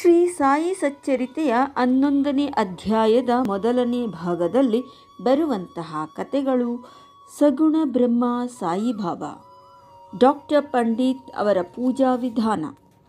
ಶ್ರೀ ಸಾಯಿ ಸಚ್ಚರಿತೆಯ ಹನ್ನೊಂದನೇ ಅಧ್ಯಾಯದ ಮೊದಲನೇ ಭಾಗದಲ್ಲಿ ಬರುವಂತಹ ಕಥೆಗಳು ಸಗುಣ ಬ್ರಹ್ಮ ಸಾಯಿಬಾಬಾ ಡಾಕ್ಟರ್ ಪಂಡಿತ್ ಅವರ ಪೂಜಾ ವಿಧಾನ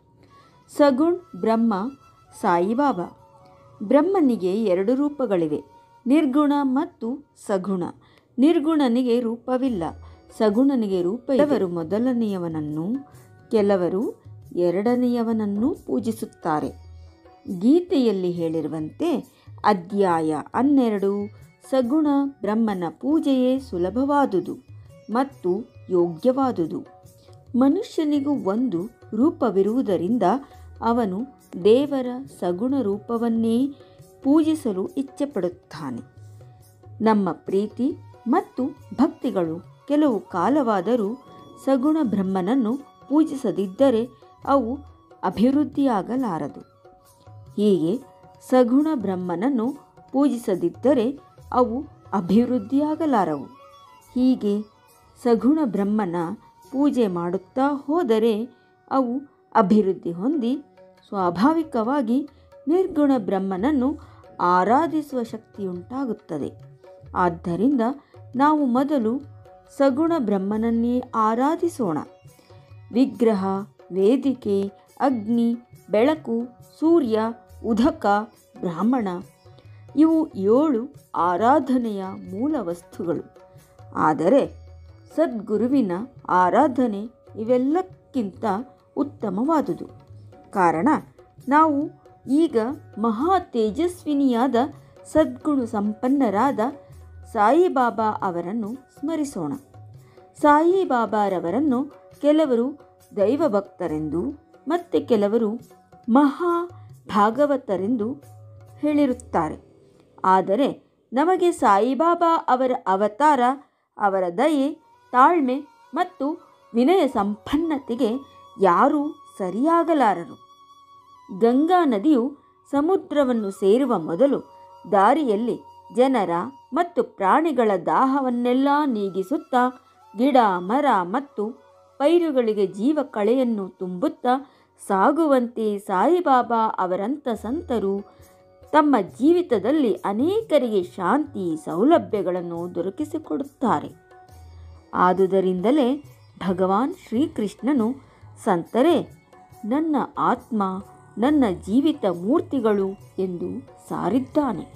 ಸಗುಣ್ ಬ್ರಹ್ಮ ಸಾಯಿಬಾಬಾ ಬ್ರಹ್ಮನಿಗೆ ಎರಡು ರೂಪಗಳಿವೆ ನಿರ್ಗುಣ ಮತ್ತು ಸಗುಣ ನಿರ್ಗುಣನಿಗೆ ರೂಪವಿಲ್ಲ ಸಗುಣನಿಗೆ ರೂಪ ಕೆಲವರು ಮೊದಲನೆಯವನನ್ನು ಕೆಲವರು ಎರಡನೆಯವನನ್ನು ಪೂಜಿಸುತ್ತಾರೆ ಗೀತೆಯಲ್ಲಿ ಹೇಳಿರುವಂತೆ ಅಧ್ಯಾಯ ಹನ್ನೆರಡು ಸಗುಣ ಬ್ರಹ್ಮನ ಪೂಜೆಯೇ ಸುಲಭವಾದುದು ಮತ್ತು ಯೋಗ್ಯವಾದುದು ಮನುಷ್ಯನಿಗೂ ಒಂದು ರೂಪವಿರುವುದರಿಂದ ಅವನು ದೇವರ ಸಗುಣ ರೂಪವನ್ನೇ ಪೂಜಿಸಲು ಇಚ್ಛೆಪಡುತ್ತಾನೆ ನಮ್ಮ ಪ್ರೀತಿ ಮತ್ತು ಭಕ್ತಿಗಳು ಕೆಲವು ಕಾಲವಾದರೂ ಸಗುಣ ಬ್ರಹ್ಮನನ್ನು ಪೂಜಿಸದಿದ್ದರೆ ಅವು ಅಭಿವೃದ್ಧಿಯಾಗಲಾರದು ಹೀಗೆ ಸಗುಣ ಬ್ರಹ್ಮನನ್ನು ಪೂಜಿಸದಿದ್ದರೆ ಅವು ಅಭಿವೃದ್ಧಿಯಾಗಲಾರವು ಹೀಗೆ ಸಗುಣ ಬ್ರಹ್ಮನ ಪೂಜೆ ಮಾಡುತ್ತಾ ಹೋದರೆ ಅವು ಅಭಿವೃದ್ಧಿ ಹೊಂದಿ ಸ್ವಾಭಾವಿಕವಾಗಿ ನಿರ್ಗುಣ ಬ್ರಹ್ಮನನ್ನು ಆರಾಧಿಸುವ ಶಕ್ತಿಯುಂಟಾಗುತ್ತದೆ ಆದ್ದರಿಂದ ನಾವು ಮೊದಲು ಸಗುಣ ಬ್ರಹ್ಮನನ್ನೇ ಆರಾಧಿಸೋಣ ವಿಗ್ರಹ ವೇದಿಕೆ ಅಗ್ನಿ ಬೆಳಕು ಸೂರ್ಯ ಉದಕ ಬ್ರಾಹ್ಮಣ ಇವು ಏಳು ಆರಾಧನೆಯ ಮೂಲ ವಸ್ತುಗಳು ಆದರೆ ಸದ್ಗುರುವಿನ ಆರಾಧನೆ ಇವೆಲ್ಲಕ್ಕಿಂತ ಉತ್ತಮವಾದುದು ಕಾರಣ ನಾವು ಈಗ ಮಹಾ ತೇಜಸ್ವಿನಿಯಾದ ಸದ್ಗುಣ ಸಂಪನ್ನರಾದ ಸಾಯಿಬಾಬಾ ಅವರನ್ನು ಸ್ಮರಿಸೋಣ ಸಾಯಿಬಾಬಾರವರನ್ನು ಕೆಲವರು ದೈವಭಕ್ತರೆಂದು ಮತ್ತು ಕೆಲವರು ಮಹಾ ಭಾಗವತರೆಂದು ಹೇಳಿರುತ್ತಾರೆ ಆದರೆ ನಮಗೆ ಸಾಯಿಬಾಬಾ ಅವರ ಅವತಾರ ಅವರ ದಯೆ ತಾಳ್ಮೆ ಮತ್ತು ವಿನಯ ಸಂಪನ್ನತೆಗೆ ಯಾರೂ ಸರಿಯಾಗಲಾರರು ಗಂಗಾ ನದಿಯು ಸಮುದ್ರವನ್ನು ಸೇರುವ ಮೊದಲು ದಾರಿಯಲ್ಲಿ ಜನರ ಮತ್ತು ಪ್ರಾಣಿಗಳ ದಾಹವನ್ನೆಲ್ಲ ನೀಗಿಸುತ್ತಾ ಗಿಡ ಮರ ಮತ್ತು ಪೈರುಗಳಿಗೆ ಜೀವ ಕಳೆಯನ್ನು ತುಂಬುತ್ತಾ ಸಾಗುವಂತೆ ಸಾಯಿಬಾಬಾ ಅವರಂಥ ಸಂತರು ತಮ್ಮ ಜೀವಿತದಲ್ಲಿ ಅನೇಕರಿಗೆ ಶಾಂತಿ ಸೌಲಭ್ಯಗಳನ್ನು ದೊರಕಿಸಿಕೊಡುತ್ತಾರೆ ಆದುದರಿಂದಲೇ ಭಗವಾನ್ ಶ್ರೀಕೃಷ್ಣನು ಸಂತರೇ ನನ್ನ ಆತ್ಮ ನನ್ನ ಜೀವಿತ ಮೂರ್ತಿಗಳು ಎಂದು ಸಾರಿದ್ದಾನೆ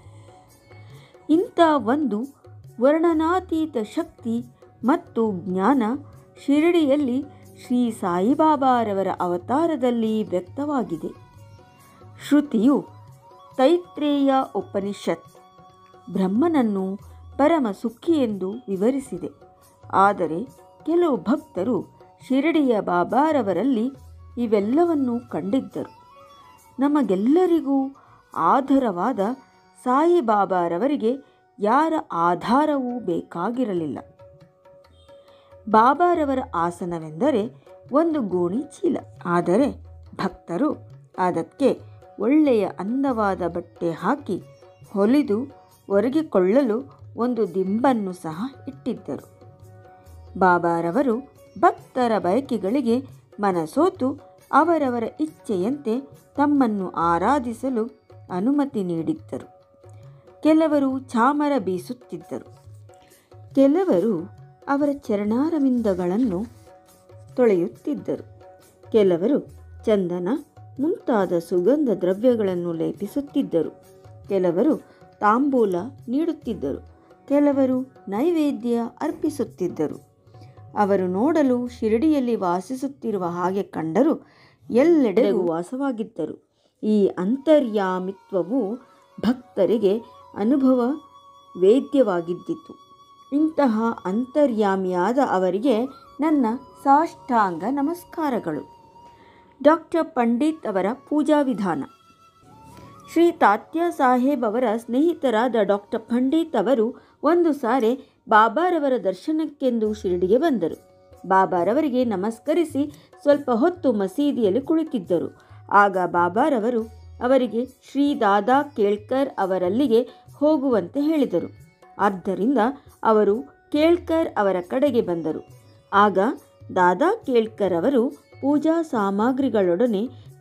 ಇಂಥ ಒಂದು ವರ್ಣನಾತೀತ ಶಕ್ತಿ ಮತ್ತು ಜ್ಞಾನ ಶಿರಡಿಯಲ್ಲಿ ಶ್ರೀ ಸಾಯಿಬಾಬಾರವರ ಅವತಾರದಲ್ಲಿ ವ್ಯಕ್ತವಾಗಿದೆ ಶ್ರುತಿಯು ತೈತ್ರೇಯ ಉಪನಿಷತ್ ಬ್ರಹ್ಮನನ್ನು ಪರಮ ಸುಖಿ ಎಂದು ವಿವರಿಸಿದೆ ಆದರೆ ಕೆಲವು ಭಕ್ತರು ಶಿರಡಿಯ ಬಾಬಾರವರಲ್ಲಿ ಇವೆಲ್ಲವನ್ನೂ ಕಂಡಿದ್ದರು ನಮಗೆಲ್ಲರಿಗೂ ಆಧಾರವಾದ ಸಾಯಿಬಾಬಾರವರಿಗೆ ಯಾರ ಆಧಾರವೂ ಬೇಕಾಗಿರಲಿಲ್ಲ ಬಾಬಾರವರ ಆಸನವೆಂದರೆ ಒಂದು ಗೋಣಿ ಚೀಲ ಆದರೆ ಭಕ್ತರು ಅದಕ್ಕೆ ಒಳ್ಳೆಯ ಅಂದವಾದ ಬಟ್ಟೆ ಹಾಕಿ ಹೊಲಿದು ಒರಗಿಕೊಳ್ಳಲು ಒಂದು ದಿಂಬನ್ನು ಸಹ ಇಟ್ಟಿದ್ದರು ಬಾಬಾರವರು ಭಕ್ತರ ಬಯಕೆಗಳಿಗೆ ಮನಸೋತು ಅವರವರ ಇಚ್ಛೆಯಂತೆ ತಮ್ಮನ್ನು ಆರಾಧಿಸಲು ಅನುಮತಿ ನೀಡಿದ್ದರು ಕೆಲವರು ಚಾಮರ ಬೀಸುತ್ತಿದ್ದರು ಕೆಲವರು ಅವರ ಚರಣಾರವಿಂದಗಳನ್ನು ತೊಳೆಯುತ್ತಿದ್ದರು ಕೆಲವರು ಚಂದನ ಮುಂತಾದ ಸುಗಂಧ ದ್ರವ್ಯಗಳನ್ನು ಲೇಪಿಸುತ್ತಿದ್ದರು ಕೆಲವರು ತಾಂಬೂಲ ನೀಡುತ್ತಿದ್ದರು ಕೆಲವರು ನೈವೇದ್ಯ ಅರ್ಪಿಸುತ್ತಿದ್ದರು ಅವರು ನೋಡಲು ಶಿರಡಿಯಲ್ಲಿ ವಾಸಿಸುತ್ತಿರುವ ಹಾಗೆ ಕಂಡರೂ ಎಲ್ಲೆಡೆಗೂ ವಾಸವಾಗಿದ್ದರು ಈ ಅಂತರ್ಯಾಮಿತ್ವವು ಭಕ್ತರಿಗೆ ಅನುಭವ ವೇದ್ಯವಾಗಿದ್ದಿತು ಇಂತಹ ಅಂತರ್ಯಾಮಿಯಾದ ಅವರಿಗೆ ನನ್ನ ಸಾಷ್ಟಾಂಗ ನಮಸ್ಕಾರಗಳು ಡಾಕ್ಟರ್ ಪಂಡಿತ್ ಅವರ ಪೂಜಾ ವಿಧಾನ ಶ್ರೀ ತಾತ್ಯ ಸಾಹೇಬ್ ಅವರ ಸ್ನೇಹಿತರಾದ ಡಾಕ್ಟರ್ ಪಂಡಿತ್ ಅವರು ಒಂದು ಸಾರಿ ಬಾಬಾರವರ ದರ್ಶನಕ್ಕೆಂದು ಶಿರಡಿಗೆ ಬಂದರು ಬಾಬಾರವರಿಗೆ ನಮಸ್ಕರಿಸಿ ಸ್ವಲ್ಪ ಹೊತ್ತು ಮಸೀದಿಯಲ್ಲಿ ಕುಳಿತಿದ್ದರು ಆಗ ಬಾಬಾರವರು ಅವರಿಗೆ ಶ್ರೀ ದಾದಾ ಕೇಳ್ಕರ್ ಅವರಲ್ಲಿಗೆ ಹೋಗುವಂತೆ ಹೇಳಿದರು ಆದ್ದರಿಂದ ಅವರು ಕೇಳ್ಕರ್ ಅವರ ಕಡೆಗೆ ಬಂದರು ಆಗ ದಾದಾ ಕೇಳ್ಕರ್ ಅವರು ಪೂಜಾ ಸಾಮಗ್ರಿಗಳೊಡನೆ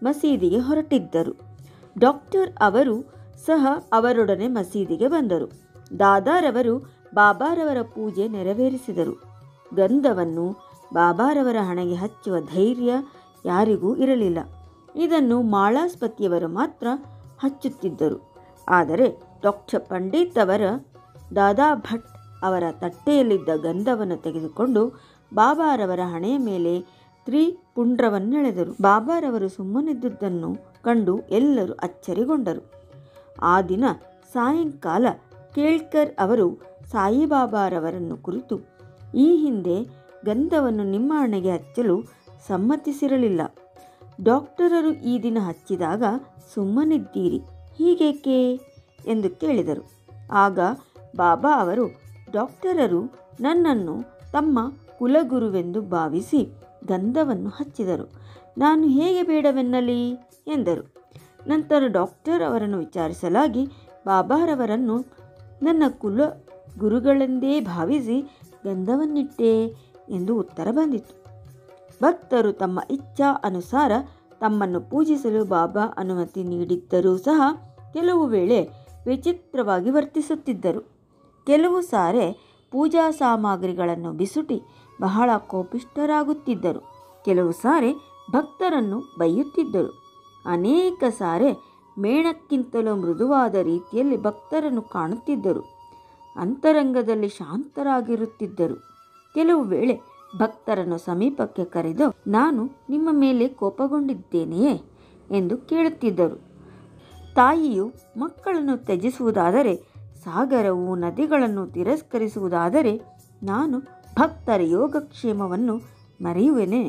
ಮಸೀದಿಗೆ ಹೊರಟಿದ್ದರು ಡಾಕ್ಟರ್ ಅವರು ಸಹ ಅವರೊಡನೆ ಮಸೀದಿಗೆ ಬಂದರು ದಾದಾರವರು ಬಾಬಾರವರ ಪೂಜೆ ನೆರವೇರಿಸಿದರು ಗಂಧವನ್ನು ಬಾಬಾರವರ ಹಣೆಗೆ ಹಚ್ಚುವ ಧೈರ್ಯ ಯಾರಿಗೂ ಇರಲಿಲ್ಲ ಇದನ್ನು ಮಾಳಾಸ್ಪತಿಯವರು ಮಾತ್ರ ಹಚ್ಚುತ್ತಿದ್ದರು ಆದರೆ ಡಾಕ್ಟರ್ ಪಂಡಿತ್ ಅವರ ದಾದಾ ಭಟ್ ಅವರ ತಟ್ಟೆಯಲ್ಲಿದ್ದ ಗಂಧವನ್ನು ತೆಗೆದುಕೊಂಡು ಬಾಬಾರವರ ಹಣೆಯ ಮೇಲೆ ತ್ರಿಪುಂಡ್ರವನ್ನೆಳೆದರು ಬಾಬಾರವರು ಸುಮ್ಮನಿದ್ದುದನ್ನು ಕಂಡು ಎಲ್ಲರೂ ಅಚ್ಚರಿಗೊಂಡರು ಆ ದಿನ ಸಾಯಂಕಾಲ ಕೇಳ್ಕರ್ ಅವರು ಸಾಯಿಬಾಬಾರವರನ್ನು ಕುರಿತು ಈ ಹಿಂದೆ ಗಂಧವನ್ನು ನಿಮ್ಮ ಹಣೆಗೆ ಹಚ್ಚಲು ಸಮ್ಮತಿಸಿರಲಿಲ್ಲ ಡಾಕ್ಟರರು ಈ ದಿನ ಹಚ್ಚಿದಾಗ ಸುಮ್ಮನಿದ್ದೀರಿ ಹೀಗೇಕೆ ಎಂದು ಕೇಳಿದರು ಆಗ ಬಾಬಾ ಅವರು ಡಾಕ್ಟರರು ನನ್ನನ್ನು ತಮ್ಮ ಕುಲಗುರುವೆಂದು ಭಾವಿಸಿ ಗಂಧವನ್ನು ಹಚ್ಚಿದರು ನಾನು ಹೇಗೆ ಬೇಡವೆನ್ನಲಿ ಎಂದರು ನಂತರ ಡಾಕ್ಟರ್ ಅವರನ್ನು ವಿಚಾರಿಸಲಾಗಿ ಬಾಬಾರವರನ್ನು ನನ್ನ ಕುಲ ಗುರುಗಳೆಂದೇ ಭಾವಿಸಿ ಗಂಧವನ್ನಿಟ್ಟೆ ಎಂದು ಉತ್ತರ ಬಂದಿತು ಭಕ್ತರು ತಮ್ಮ ಇಚ್ಛಾ ಅನುಸಾರ ತಮ್ಮನ್ನು ಪೂಜಿಸಲು ಬಾಬಾ ಅನುಮತಿ ನೀಡಿದ್ದರೂ ಸಹ ಕೆಲವು ವೇಳೆ ವಿಚಿತ್ರವಾಗಿ ವರ್ತಿಸುತ್ತಿದ್ದರು ಕೆಲವು ಸಾರೆ ಪೂಜಾ ಸಾಮಗ್ರಿಗಳನ್ನು ಬಿಸುಟಿ ಬಹಳ ಕೋಪಿಷ್ಠರಾಗುತ್ತಿದ್ದರು ಕೆಲವು ಸಾರೆ ಭಕ್ತರನ್ನು ಬೈಯುತ್ತಿದ್ದರು ಅನೇಕ ಸಾರೆ ಮೇಣಕ್ಕಿಂತಲೂ ಮೃದುವಾದ ರೀತಿಯಲ್ಲಿ ಭಕ್ತರನ್ನು ಕಾಣುತ್ತಿದ್ದರು ಅಂತರಂಗದಲ್ಲಿ ಶಾಂತರಾಗಿರುತ್ತಿದ್ದರು ಕೆಲವು ವೇಳೆ ಭಕ್ತರನ್ನು ಸಮೀಪಕ್ಕೆ ಕರೆದು ನಾನು ನಿಮ್ಮ ಮೇಲೆ ಕೋಪಗೊಂಡಿದ್ದೇನೆಯೇ ಎಂದು ಕೇಳುತ್ತಿದ್ದರು ತಾಯಿಯು ಮಕ್ಕಳನ್ನು ತ್ಯಜಿಸುವುದಾದರೆ ಸಾಗರವು ನದಿಗಳನ್ನು ತಿರಸ್ಕರಿಸುವುದಾದರೆ ನಾನು ಭಕ್ತರ ಯೋಗಕ್ಷೇಮವನ್ನು ಮರೆಯುವೆನೆ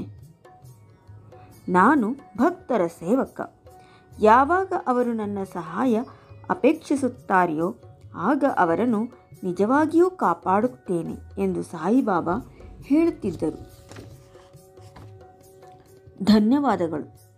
ನಾನು ಭಕ್ತರ ಸೇವಕ ಯಾವಾಗ ಅವರು ನನ್ನ ಸಹಾಯ ಅಪೇಕ್ಷಿಸುತ್ತಾರೆಯೋ ಆಗ ಅವರನ್ನು ನಿಜವಾಗಿಯೂ ಕಾಪಾಡುತ್ತೇನೆ ಎಂದು ಸಾಯಿಬಾಬಾ ಹೇಳುತ್ತಿದ್ದರು ಧನ್ಯವಾದಗಳು